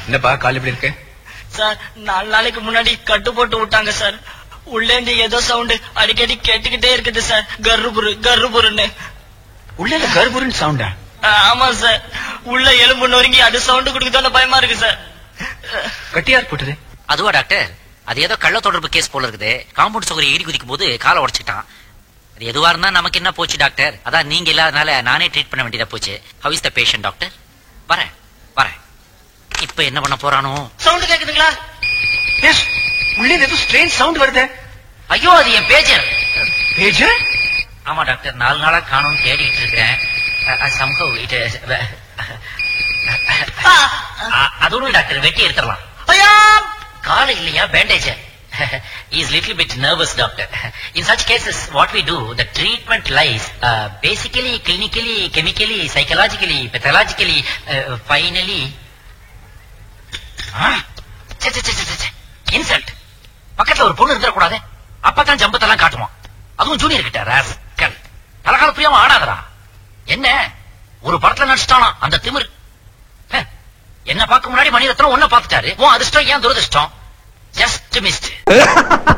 என்னப்பா கால் எப்படி இருக்கு சார் நாலு நாளைக்கு முன்னாடி கட்டு போட்டு விட்டாங்க சார் உள்ளே இருந்து ஏதோ சவுண்ட் அடிக்கடி கேட்டுக்கிட்டே இருக்குது சார் கர்ருபுரு கர்ருபுருன்னு உள்ள கர்ப்பூரின் சவுண்டா ஆ, ஆமா சார் உள்ள எலும்பு நொறுங்கி அது சவுண்ட் கொடுக்குதோன்னு பயமா இருக்கு சார் கட்டியார் போட்டது அதுவா டாக்டர் அது ஏதோ கள்ள தொடர்பு கேஸ் போல இருக்குது காம்பவுண்ட் சுவரை ஏறி குதிக்கும் போது காலை உடைச்சிட்டான் அது எதுவா இருந்தா நமக்கு என்ன போச்சு டாக்டர் அதான் நீங்க இல்லாதனால நானே ட்ரீட் பண்ண வேண்டியதா போச்சு how is the patient doctor வரேன் வரேன் இப்ப என்ன பண்ண போறானோ சவுண்ட் கேக்குதுங்களா எஸ் உள்ளே இருந்து ஏதோ ஸ்ட்ரேஞ்ச் சவுண்ட் வருது ஐயோ அது என் பேஜர் பேஜர் ஆமா டாக்டர் நாலு நாளா காணும் தேடிட்டு இருக்கிறேன் சம்பவ் இட் அது ஒண்ணும் டாக்டர் வெட்டி எடுத்துடலாம் ஐயா கால இல்லையா bandage is little bit nervous doctor in such cases what we do the treatment lies basically clinically chemically psychologically pathologically finally insult பக்கத்துல ஒரு பொண்ணு இருக்க கூடாது அப்பதான் ஜம்பத்தெல்லாம் காட்டுவான் அதுவும் ஜூனியர் கிட்ட ராஸ்கல் தலகால பிரியாம ஆடாதடா என்ன ஒரு படத்துல நடிச்சிட்டானா அந்த திமிர் ஹ, என்ன பார்க்க முன்னாடி மணிரத்னம் ஒன்ன பார்த்துட்டாரு உன் அதிர்ஷ்டம் ஏன் துரதிர்ஷ்டம் ஜஸ்ட் மிஸ்ட்